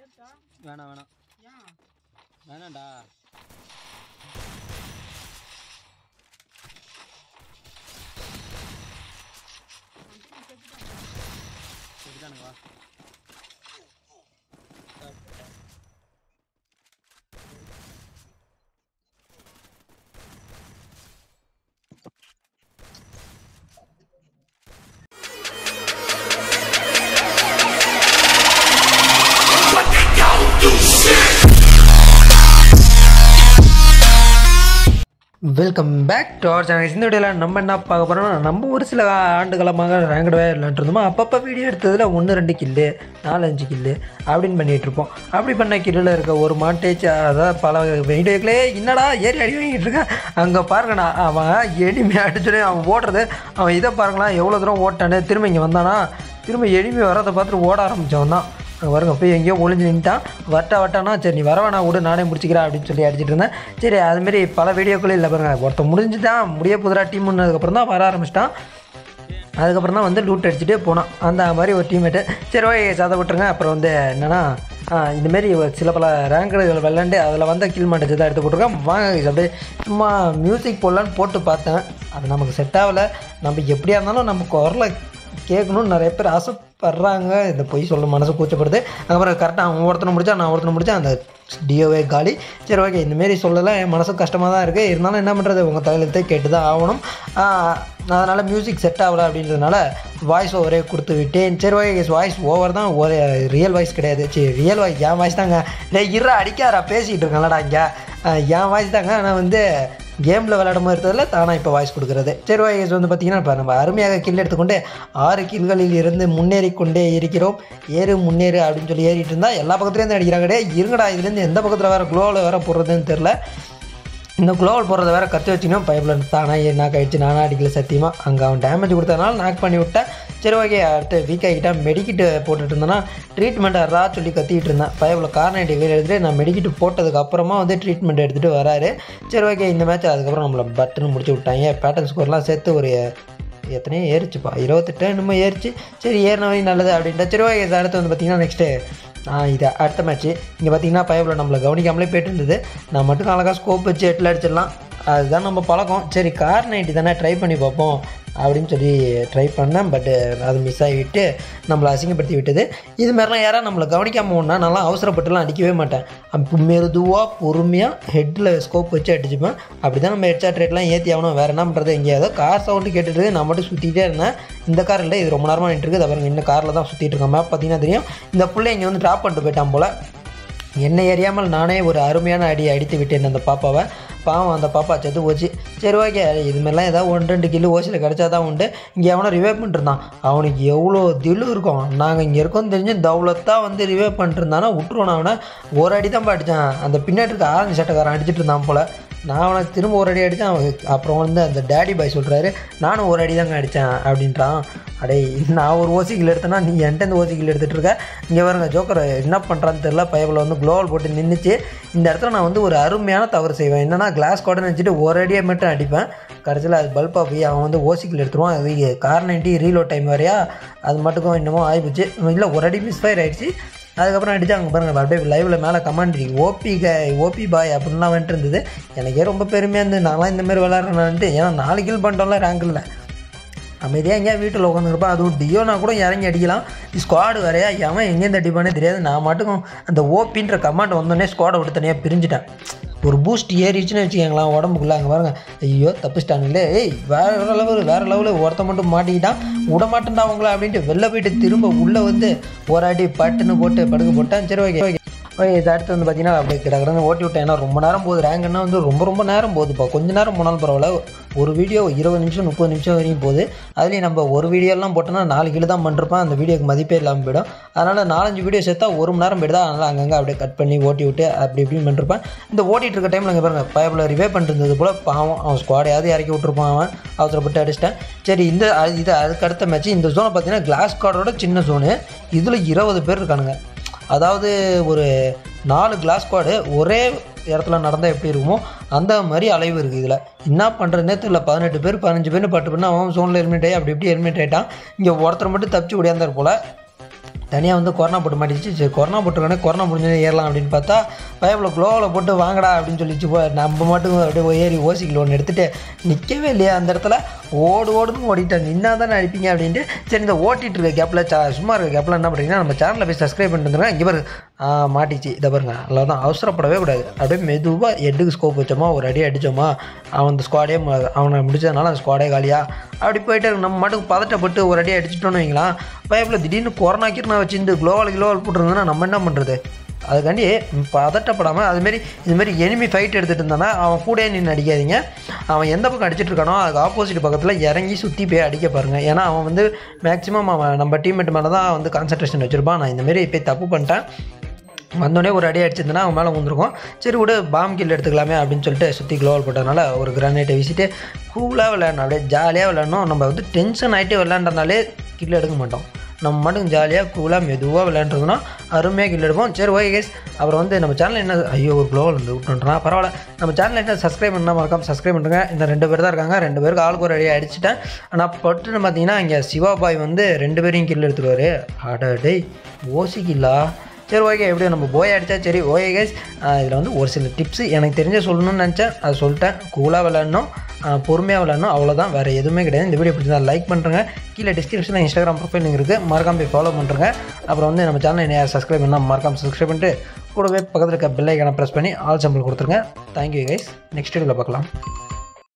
போச்சா வேணாம் வேணாம் ஏன் வேணாம்டா சரிதானுங்க வா welcome back to our channel இந்த வீடியோவில் நம்ம என்ன பார்க்க போகிறோம்னா நம்ம ஒரு சில ஆண்டுகாலமாக ரேங்கடவே விளையாண்டு இருந்தோமோ அப்பப்போ வீடியோ எடுத்ததில் ஒன்று ரெண்டு கில்லு நாலஞ்சு கில்லு அப்படின்னு பண்ணிகிட்டு இருப்போம் அப்படி பண்ண கில்லில் இருக்க ஒரு மாண்டேஜ் அதாவது பல வீடியோக்களே என்னடா ஏறி அடி வாங்கிட்டு இருக்கேன் அங்கே பாருங்கண்ணா அவன் எனிமே அடிச்சுடே அவன் ஓடுறது அவன் இதை பாருங்களா எவ்வளோ தூரம் ஓட்டானு திரும்ப இங்கே வந்தானா திரும்ப எனிமே வர்றதை பார்த்துட்டு ஓட ஆரம்பித்தவன் தான் அங்கே வருங்க போய் எங்கேயோ ஒளிஞ்சு நின்ட்டான் வட்ட வட்டானா சரி நீ வரவேணா விடு நானே முடிச்சுக்கிறேன் அப்படின்னு சொல்லி அடிச்சிட்டு இருந்தேன் சரி அதுமாரி பல வீடியோக்களும் இல்லை பாருங்க ஒருத்தன் முடிஞ்சுட்டான் முடிய புதுரா டீம் அதுக்கப்புறம் தான் வர ஆரம்பிச்சிட்டான் அதுக்கப்புறம் தான் வந்து லூட் அடிச்சுட்டு போனான் அந்த மாதிரி ஒரு டீம்மேட்டு சரி ஓகே சதை விட்டுருங்க அப்புறம் வந்து என்னென்னா இந்தமாரி சில பல ரேங்குகள் விளாண்டு அதில் வந்த கில் மாட்டேஜ் தான் எடுத்து போட்டிருக்கேன் வாங்க guys, அப்படியே சும்மா மியூசிக் போடலான்னு போட்டு பார்த்தேன் அது நமக்கு செட் ஆகலை நம்ம எப்படியா இருந்தாலும் நம்ம குரலை கேட்கணும்னு நிறைய பேர் ஆசைப்படுறாங்க இந்த பொய் சொல்ல மனசு கூச்சப்படுது அதுக்கப்புறம் கரெக்டாக அவன் ஒருத்தனை முடிச்சா நான் ஒருத்தனை முடிச்சேன் அந்த டிஓவே காலி சரி ஓகே இந்தமாரி சொல்லலாம் என் மனசும் கஷ்டமாக தான் இருக்குது இருந்தாலும் என்ன பண்ணுறது உங்கள் தலையிலத்தை கேட்டு தான் ஆகணும் அதனால் மியூசிக் செட் ஆகலை அப்படின்றதுனால வாய்ஸ் ஓவரே கொடுத்து விட்டேன் சரி ஓகே வாய்ஸ் ஓவர் தான் ஒரு ரியல் வாய்ஸ் கிடையாது சரி ரியல் வாய்ஸ் என் வாய்ஸ் தாங்க இல்லை இறா அடிக்காரா பேசிகிட்டு இருக்கேன்லடா இங்கே என் வாய்ஸ் தாங்க ஆனால் வந்து கேமில் விளையாடும் போது இருக்கிறதுல தானாக இப்போ வாய்ஸ் கொடுக்குறது சரி வாய்ஸ் வந்து பார்த்திங்கன்னா இப்போ நம்ம அருமையாக கில் எடுத்துக்கொண்டு ஆறு கில்களில் இருந்து முன்னேறி கொண்டே இருக்கிறோம் ஏறு முன்னேறு அப்படின்னு சொல்லி ஏறிட்டு இருந்தால் எல்லா பக்கத்துலேருந்து அடிக்கிறாங்க டேய், இருங்கடா இதுலேருந்து எந்த பக்கத்தில் வேறு க்ளோவில் வேறு போடுறதுன்னு தெரில இந்த குளோவல் போடுறத வேற கற்று வச்சுக்கணும் பைப்பில் தானா நாக் ஆகிடுச்சு நானா அடிக்கல சத்தியமாக அங்கே அவன் டேமேஜ் கொடுத்ததுனால நாக் பண்ணி விட்டேன் சரி ஓகே அடுத்து வீக் ஆகிட்டா மெடிக்கிட்டு போட்டுட்டு இருந்தேன்னா ட்ரீட்மெண்ட் ரா சொல்லி கத்திட்டு இருந்தேன் பைப்பில் கார்னேட்டி கையில் எடுத்துகிட்டு நான் மெடிக்கிட்டு போட்டதுக்கு அப்புறமா வந்து ட்ரீட்மெண்ட் எடுத்துகிட்டு வராரு சரி ஓகே இந்த மேட்ச் அதுக்கப்புறம் நம்மளை பட்டுன்னு முடிச்சு விட்டாங்க பேட்டர்ன் ஸ்கோர்லாம் சேர்த்து ஒரு எத்தனையோ ஏறிச்சுப்பா இருபத்தெட்டு என்னமோ ஏறிச்சு சரி ஏறின வரையும் நல்லது அப்படின்ட்டு சரி ஓகே அடுத்து வந்து பார்த்தீங்கன்னா நெக்ஸ்ட்டு இது அடுத்த மேட்ச்சு இங்கே பார்த்தீங்கன்னா பயபில் நம்மளை கவனிக்காமலே போயிட்டு இருந்தது நான் மட்டும் அழகாக ஸ்கோப் வச்சு எட்டில் அடிச்சிடலாம் அதுதான் நம்ம பழக்கம் சரி கார் நைட்டி தானே ட்ரை பண்ணி பார்ப்போம் அப்படின்னு சொல்லி ட்ரை பண்ணேன் பட்டு அது மிஸ் ஆகிவிட்டு நம்மளை அசிங்கப்படுத்தி விட்டது இது மாதிரிலாம் யாராவது நம்மளை கவனிக்காமல் ஒன்றா நல்லா அவசரப்பட்டுலாம் அடிக்கவே மாட்டேன் அப்போ மெதுவாக பொறுமையாக ஹெட்டில் ஸ்கோப் வச்சு அடிச்சுப்பேன் அப்படி தான் நம்ம ஹெட்ஷாட் ரேட்லாம் ஏற்றி ஆகணும் வேறு என்ன பண்ணுறது எங்கேயாவது கார் சவுண்டு கேட்டுட்டு நான் மட்டும் சுற்றிட்டே இருந்தேன் இந்த கார் இல்லை இது ரொம்ப நேரமாக நின்றுருக்கு அதை பாருங்க இந்த காரில் தான் சுற்றிட்டு இருக்கேன் மேப் பார்த்தீங்கன்னா தெரியும் இந்த பிள்ளை இங்கே வந்து ட்ராப் பண்ணிட்டு போயிட்டான் போல் என்னை அறியாமல் நானே ஒரு அருமையான அடி அடித்து விட்டேன் அந்த பாப்பாவை பாவம் அந்த பாப்பா செத்து போச்சு சரி ஓகே இது மாதிரிலாம் ஏதாவது ஒன்று ரெண்டு கிலோ ஓசியில் கிடச்சா தான் உண்டு இங்கே அவனை ரிவைவ் பண்ணிருந்தான் அவனுக்கு எவ்வளோ தில்லு இருக்கும் நாங்கள் இங்கே இருக்கோம்னு தெரிஞ்சு தௌலத்தாக வந்து ரிவைவ் பண்ணிருந்தானா விட்டுருவான் அவனை ஒரு அடி தான் அடித்தான் அந்த பின்னாடி இருக்க ஆரஞ்சு சட்டக்காரன் அடிச்சிட்டு இருந்தான் போல் நான் அவனுக்கு திரும்ப ஒரு அடி அடித்தேன் அவன் அப்புறம் வந்து அந்த டேடி பாய் சொல்கிறாரு நானும் ஒரு அடி தாங்க அடித்தேன் அப்படின்றான் அடே நான் ஒரு ஓசிக்கில் எடுத்தேன்னா நீ என்கிட்ட இந்த ஓசிக்கில் எடுத்துகிட்டு இருக்க இங்கே பாருங்க ஜோக்கர் என்ன பண்ணுறான்னு தெரில பயபில் வந்து க்ளோவல் போட்டு நின்றுச்சு இந்த இடத்துல நான் வந்து ஒரு அருமையான தவறு செய்வேன் என்னன்னா கிளாஸ் கோடை வச்சுட்டு ஒரு அடியை மட்டும் அடிப்பேன் கடைசியில் அது பல்பாக போய் அவன் வந்து ஓசிக்கில் எடுத்துருவான் அது கார் நைன்ட்டி ரீலோ டைம் வரையா அது மட்டுக்கும் என்னமோ ஆகிப்போச்சு இல்லை ஒரு அடி மிஸ் ஃபயர் ஆயிடுச்சு அதுக்கப்புறம் அடிச்சு அங்கே பாருங்க அப்படியே லைவில் மேலே கமெண்ட் ஓபி க ஓபி பாய் அப்படின்லாம் வந்துட்டு இருந்தது எனக்கே ரொம்ப பெருமையாக இருந்தது நான்லாம் இந்த மாதிரி விளாட்றேன்ட்டு ஏன்னா நாலு கில் பண்ணிட்டோம்ல ரேங்க் இல்லை அமைதியாக எங்கேயா வீட்டில் உட்காந்துருப்பான் அதுவும் டியோனா கூட இறங்கி அடிக்கலாம் ஸ்குவாடு வரையா எவன் எங்கேருந்து அடிப்பானே தெரியாது நான் மட்டும் அந்த ஓபின்ற கமாண்ட் வந்தோடனே ஸ்குவாடை விட்டு தனியாக பிரிஞ்சுட்டேன் ஒரு பூஸ்ட் ஏறிச்சுன்னு வச்சுக்கோங்களேன் உடம்புக்குள்ள அங்கே பாருங்க ஐயோ தப்பிச்சிட்டானுங்களே ஏய் வேற லெவல் வேற லெவலில் ஒருத்த மட்டும் மாட்டிக்கிட்டான் விட மாட்டேன்டா அவங்கள அப்படின்ட்டு வெளில போயிட்டு திரும்ப உள்ளே வந்து ஒரு அடி பட்டுன்னு போட்டு படுக்க போட்டான் சரி ஓகே ஓகே ஓகே இது அடுத்து வந்து பார்த்தீங்கன்னா அப்படியே கிடக்கிறத ஓட்டி விட்டேன் ஏன்னா ரொம்ப நேரம் போகுது ரேங்கன்னா வந்து ரொம்ப ரொம்ப நேரம் போகுதுப்பா கொஞ்ச நேரம் போனாலும் பரவாயில்ல ஒரு வீடியோ இருபது நிமிஷம் முப்பது நிமிஷம் வரையும் போகுது அதுலேயும் நம்ம ஒரு வீடியோலாம் போட்டோன்னா நாலு கிலோ தான் பண்ணிருப்பேன் அந்த வீடியோக்கு மதிப்பே இல்லாமல் போயிடும் அதனால் நாலஞ்சு வீடியோ சேர்த்தா ஒரு மணி நேரம் போயிடுதா அதனால் அங்கங்கே அப்படியே கட் பண்ணி ஓட்டி விட்டு அப்படி இப்படின்னு பண்ணிருப்பேன் இந்த ஓட்டிகிட்டு இருக்க டைமில் அங்கே பாருங்க பயபில் ரிவே பண்ணிருந்தது போல் பாவம் அவன் ஸ்குவாடையாவது இறக்கி விட்டுருப்பான் அவன் அவசரப்பட்டு அடிச்சிட்டேன் சரி இந்த அது- இது அதுக்கு அடுத்த மேட்ச் இந்த ஜோனை பார்த்தீங்கன்னா கிளாஸ் கார்டோட சின்ன ஜோனு இதில் இருபது பேர் இருக்கானுங்க அதாவது ஒரு நாலு கிளாஸ் ஸ்குவாடு ஒரே இடத்துல நடந்தால் எப்படி இருக்குமோ அந்த மாதிரி அலைவு இருக்குது இதில் என்ன பண்ணுறதுனே தெரியல பதினெட்டு பேர் பதினஞ்சு பேர் பட்டு பண்ணி அவன் சோனில் எலிமினேட் ஆகி அப்படி இப்படி எலிமினேட் ஆகிட்டான் இங்கே ஒருத்தர் மட்டும் தப்பிச்சு ஓடியாந்தார் போல் தனியாக வந்து கொரோனா போட்டு மாட்டிச்சு சரி கொரோனா போட்டுருக்கானே கொரோனா முடிஞ்சது ஏறலாம் அப்படின்னு பார்த்தா பயப்பில் க்ளோவில் போட்டு வாங்கடா அப்படின்னு சொல்லிச்சு போ நம்ம மட்டும் அப்படியே போய் ஏறி ஓசிக்கில் ஒன்று எடுத்துகிட்டு நிற்கவே இல்லையா அந்த இடத்துல ஓடு ஓடுன்னு ஓடிட்டேன் நின்னா தானே அடிப்பீங்க அப்படின்ட்டு சரி இந்த ஓட்டிகிட்டு இருக்க கேப்பில் சா சும்மா இருக்க கேப்பில் என்ன பண்ணுறீங்கன்னா நம்ம சேனலில் போய் சப்ஸ்கிரைப் பண்ணிட்டு வந்துருங்க இங்கே பாருங்க ஆ, மாட்டிச்சு இதை பாருங்க அவ்வளோதான் அவசரப்படவே கூடாது அப்படியே மெதுவாக ஹெட்டுக்கு ஸ்கோப் வச்சோமா ஒரு அடி அடித்தோமா அவன் அந்த ஸ்குவாடே அவனை முடிச்சதுனால அந்த ஸ்குவாடே காலியா அப்படி போயிட்டு இருக்கு. நம்ம மட்டும் பதட்டப்பட்டு ஒரு அடி அடிச்சிட்டோன்னு வைங்களேன் பயப்பில் திடீர்னு கொரோனா கீரனா வச்சு இந்த குளோவல் கிலோவல் போட்டுருந்தோன்னா நம்ம என்ன பண்ணுறது அதுக்காண்டி பதட்டப்படாமல் அதுமாரி இதுமாரி எனிமி ஃபைட் எடுத்துகிட்டு இருந்தானா அவன் கூடயே நின்று அடிக்காதீங்க அவன் எந்த பக்கம் அடிச்சிட்டு இருக்கானோ அதுக்கு ஆப்போசிட் பக்கத்தில் இறங்கி சுற்றி போய் அடிக்க பாருங்கள் ஏன்னா அவன் வந்து மேக்ஸிமம் அவன் நம்ம டீம்மேட் மேலே தான் வந்து கான்சன்ட்ரேஷன் வச்சுருப்பான் நான் இந்தமாரி போய் தப்பு பண்ணிட்டேன் வந்தோடனே ஒரு அடி அடிச்சிருந்தனா அவன் மேலே வந்துருக்கும் சரி விடு பாம் கில் எடுத்துக்கலாமே அப்படின்னு சொல்லிட்டு சுற்றி க்ளோவல் போட்டதுனால ஒரு கிரானைட்டை வீசிட்டு கூலாக விளையாடணும் அப்படியே ஜாலியாக விளையாடணும் நம்ம வந்து டென்ஷன் ஆகிட்டு விளையாண்டனாலே கில் எடுக்க மாட்டோம் நம்ம மட்டும் ஜாலியாக கூலாக மெதுவாக விளையாண்டுருந்தோம்னா அருமையாக கில் எடுப்போம் சரி ஓகே கேஸ் அப்புறம் வந்து நம்ம சேனல் என்ன ஐயோ ஒரு க்ளோவல் வந்து விட்டுன்றா பரவாயில்ல நம்ம சேனல் என்ன சப்ஸ்கிரைப் பண்ணால் மறக்காம சப்ஸ்கிரைப் பண்ணுங்க இந்த ரெண்டு பேர் தான் இருக்காங்க ரெண்டு பேருக்கு ஆளுக்கு ஒரு அடியாக அடிச்சிட்டேன் ஆனால் பட்டுன்னு பார்த்தீங்கன்னா இங்கே சிவா பாய் வந்து ரெண்டு பேரையும் கில் எடுத்துருவார் அட டேய் ஓசி கில்லா சரி ஓகே எப்படியும் நம்ம போய் அடித்தா சரி ஓகே கைஸ் இதில் வந்து ஒரு சில டிப்ஸ் எனக்கு தெரிஞ்ச சொல்லணும்னு நினச்சேன் அதை சொல்லிட்டேன் கூலாக விளாட்ணும் பொறுமையாக விளாட்ணும் அவ்வளோதான் வேறு எதுவுமே கிடையாது இந்த வீடியோ பிடிச்சா லைக் பண்ணுறேங்க கீழே டிஸ்கிரிப்ஷனில் இன்ஸ்டாகிராம் ப்ரொஃபைல் லிங்க் இருக்குது மறக்காம போய் ஃபாலோ பண்ணுறேங்க அப்புறம் வந்து நம்ம சேனலை யார் சப்ஸ்கிரைப் பண்ணால் மறக்காம சப்ஸ்கிரைப் பண்ணிட்டு கூடவே பக்கத்தில் இருக்க பெல் ஐக்கானை ப்ரெஸ் பண்ணி ஆல் சம்பள் கொடுத்துருங்க தேங்க்யூ கைஸ் நெக்ஸ்ட் வீடியோவில் பார்க்கலாம்